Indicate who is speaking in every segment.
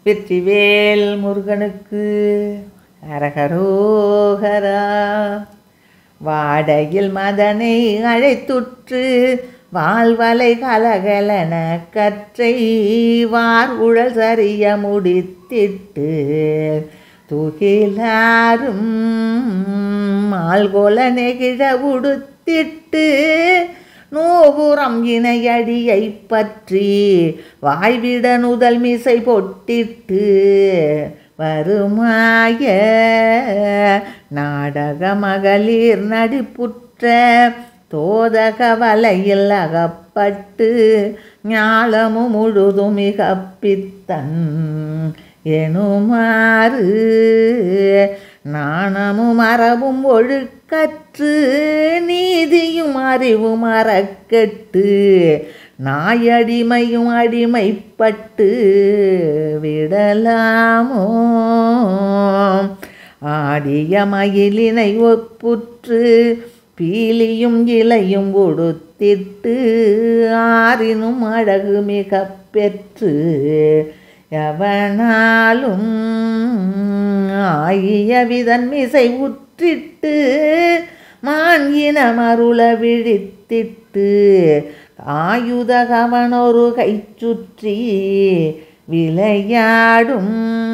Speaker 1: வெற்றிவேல் முருகனுக்கு அரகரோகரா வாடையில் மதனை அழைத்துற்று வாழ்வலை கலகலன கற்றை வார் உழல் சரிய முடித்திட்டு துகிலாரும் மால்கோல நெகிழ உடுத்திட்டு நூபுறம் இணையடியை பற்றி வாய்விட நுதல் மிசை பொட்டிட்டு வருமாய நாடக மகளிர் நடிப்புற்ற தோதக வலையில் அகப்பட்டு ஞாலமும் முழுதும் மிக பித்தன் எனுமாறு நாணமும் மரபும் ஒழுக்கற்று நீதியும் அறிவும் அறக்கெட்டு நாயடிமையும் அடிமைப்பட்டு விடலாமோ ஆடிய மயிலினை ஒப்புற்று பீலியும் இலையும் உடுத்திட்டு ஆறினும் அழகு மிக பெற்று எவனாலும் ஆகிய விதன் மிசை உற்றிட்டு மான் இனம் அருள விழித்திட்டு ஆயுத கவனொரு கை சுற்றி விளையாடும்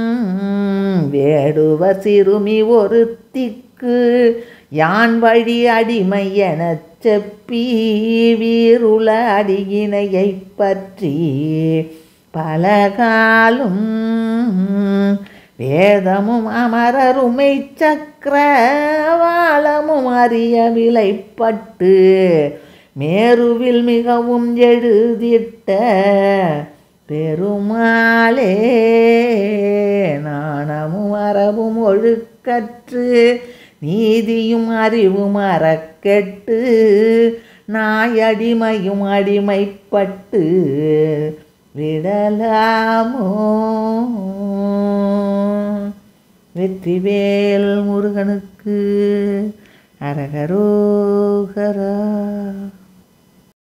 Speaker 1: வேடுவ சிறுமி ஒரு திக்கு யான் வழி அடிமை எனச் செப்பி வீருள அடியினையை பற்றி பலகாலும் வேதமும் அமரருமை சக்கரவாளமும் அறிய விலைப்பட்டு மேருவில் மிகவும் எழுதிட்ட பெருமாளே நாணமும் அறவும் ஒழுக்கற்று நீதியும் அறிவும் அறக்கெட்டு நாயடிமையும் அடிமைப்பட்டு விடலாமோ வெற்றிவேல் முருகனுக்கு அரகரோகரா